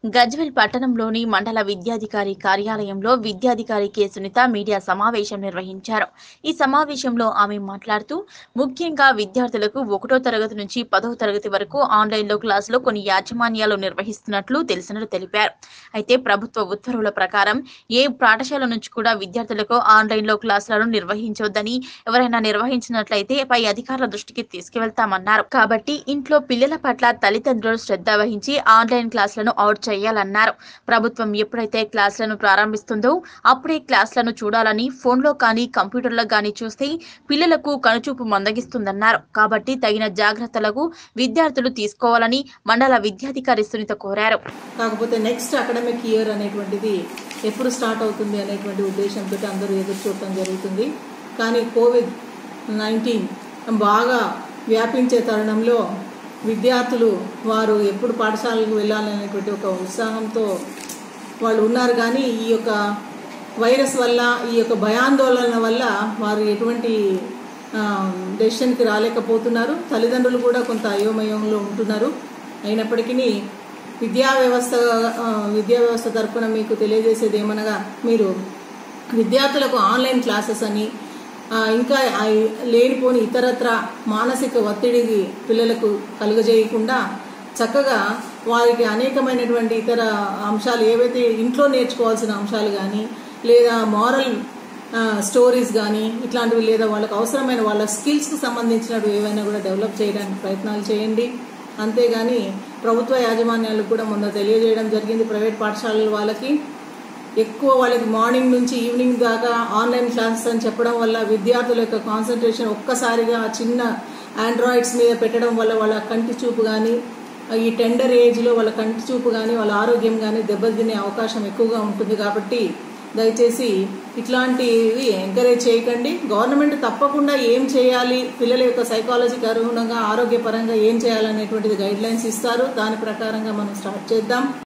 గజ్వెల్ పట్టణంలోని మండల విద్యాధికారి కార్యాలయంలో విద్యాధికారి కె సునీత మీడియా సమావేశం నిర్వహించారు ఈ సమావేశంలో ఆమె మాట్లాడుతూ ముఖ్యంగా విద్యార్థులకు ఒకటో తరగతి నుంచి పదవ తరగతి వరకు ఆన్లైన్లో క్లాసులు కొన్ని యాజమాన్యాలు నిర్వహిస్తున్నట్లు తెలిసినట్లు తెలిపారు అయితే ప్రభుత్వ ఉత్తర్వుల ప్రకారం ఏ పాఠశాల నుంచి కూడా విద్యార్థులకు ఆన్లైన్లో క్లాసులను నిర్వహించవద్దని ఎవరైనా నిర్వహించినట్లయితే పై అధికారుల దృష్టికి తీసుకువెళ్తామన్నారు కాబట్టి ఇంట్లో పిల్లల పట్ల తల్లిదండ్రులు శ్రద్ధ వహించి ఆన్లైన్ క్లాసులను అవుట్ చేయాలన్నారు ప్రభుత్వం ఎప్పుడైతే క్లాసులను ప్రారంభిస్తుందో అప్పుడే క్లాసులను చూడాలని ఫోన్లో కానీ కంప్యూటర్లో కానీ చూస్తే పిల్లలకు కనుచూపు మందగిస్తుందన్నారు కాబట్టి తగిన జాగ్రత్తలకు విద్యార్థులు తీసుకోవాలని మండల విద్యాధికారి సునీత కోరారు కాకపోతే నెక్స్ట్ అకాడమిక్ ఇయర్ అనేటువంటిది ఎప్పుడు స్టార్ట్ అవుతుంది అనేటువంటి ఉద్దేశంతో అందరూ ఎదురు చూడటం జరుగుతుంది కానీ కోవిడ్ నైన్టీన్ బాగా వ్యాపించే తరుణంలో విద్యార్థులు వారు ఎప్పుడు పాఠశాలకు వెళ్ళాలనేటువంటి ఒక ఉత్సాహంతో వాళ్ళు ఉన్నారు కానీ ఈ యొక్క వైరస్ వల్ల ఈ యొక్క భయాందోళన వల్ల వారు ఎటువంటి డెసిషన్కి రాలేకపోతున్నారు తల్లిదండ్రులు కూడా కొంత అయోమయంలో ఉంటున్నారు అయినప్పటికీ విద్యా వ్యవస్థ ఆ, విద్యా వ్యవస్థ తరఫున మీకు తెలియజేసేది ఏమనగా మీరు విద్యార్థులకు ఆన్లైన్ క్లాసెస్ అని ఆ, ఇంకా ఆ లేనిపోని ఇతరత్ర మానసిక ఒత్తిడికి పిల్లలకు కలుగజేయకుండా చక్కగా వారికి అనేకమైనటువంటి ఇతర అంశాలు ఏవైతే ఇంట్లో నేర్చుకోవాల్సిన అంశాలు కానీ లేదా మారల్ స్టోరీస్ కానీ ఇట్లాంటివి లేదా వాళ్ళకి అవసరమైన వాళ్ళ స్కిల్స్కి సంబంధించినవి ఏవైనా కూడా డెవలప్ చేయడానికి ప్రయత్నాలు చేయండి అంతేగాని ప్రభుత్వ యాజమాన్యాలకు కూడా మొన్న తెలియజేయడం జరిగింది ప్రైవేట్ పాఠశాలల వాళ్ళకి ఎక్కువ వాళ్ళకి మార్నింగ్ నుంచి ఈవినింగ్ దాకా ఆన్లైన్ క్లాసెస్ అని చెప్పడం వల్ల విద్యార్థుల యొక్క కాన్సన్ట్రేషన్ ఒక్కసారిగా ఆ చిన్న ఆండ్రాయిడ్స్ మీద పెట్టడం వల్ల వాళ్ళ కంటి చూపు కానీ ఈ టెండర్ ఏజ్లో వాళ్ళ కంటి చూపు కానీ వాళ్ళ ఆరోగ్యం కానీ దెబ్బతినే అవకాశం ఎక్కువగా ఉంటుంది కాబట్టి దయచేసి ఇట్లాంటివి ఎంకరేజ్ చేయకండి గవర్నమెంట్ తప్పకుండా ఏం చేయాలి పిల్లల యొక్క సైకాలజీకి అనుగుణంగా ఆరోగ్యపరంగా ఏం చేయాలనేటువంటిది గైడ్ లైన్స్ ఇస్తారు దాని ప్రకారంగా మనం స్టార్ట్ చేద్దాం